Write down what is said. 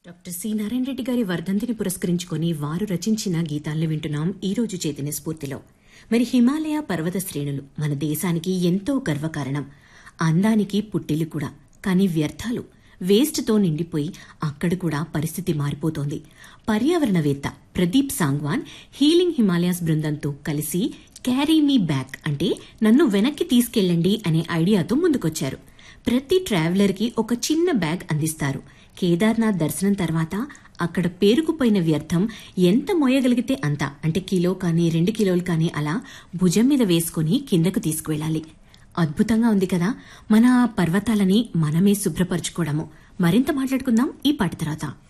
doctor C Narayana Reddy గారి వర్ధంతిని పురస్కరించుకొని వారు రచించిన గీతాల్ని వింటున్నాం ఈ రోజు చైతన్య స్ఫూర్తిలో మరి హిమాలయ పర్వత శ్రేణులు మన దేశానికి ఎంతో గర్వకారణం అందానికి పుట్టిల్లు కూడా కానీ వ్యర్థాలు వేస్ట్తో నిండిపోయి అక్కడ కూడా పరిస్థితి మారిపోతోంది పర్యావరణవేత్త ప్రదీప్ సాంగ్వాన్ హీలింగ్ హిమాలయాస్ బృందంతో కలిసి క్యారీ మీ బ్యాక్ అంటే నన్ను వెనక్కి తీసుకెళ్ళండి అనే ఐడియాతో ముందుకొచ్చారు ప్రతి ట్రావెలర్కి ఒక చిన్న బ్యాగ్ అందిస్తారు కేదార్నాథ్ దర్శనం తర్వాత అక్కడ పేరుకుపోయిన వ్యర్థం ఎంత మోయగలిగితే అంత అంటే కిలో కానీ రెండు కిలోలు కానీ అలా భుజం మీద వేసుకుని కిందకు తీసుకువెళ్ళాలి అద్భుతంగా ఉంది కదా మన పర్వతాలని మనమే శుభ్రపరచుకోవడము మరింత మాట్లాడుకుందాం ఈ పాట తర్వాత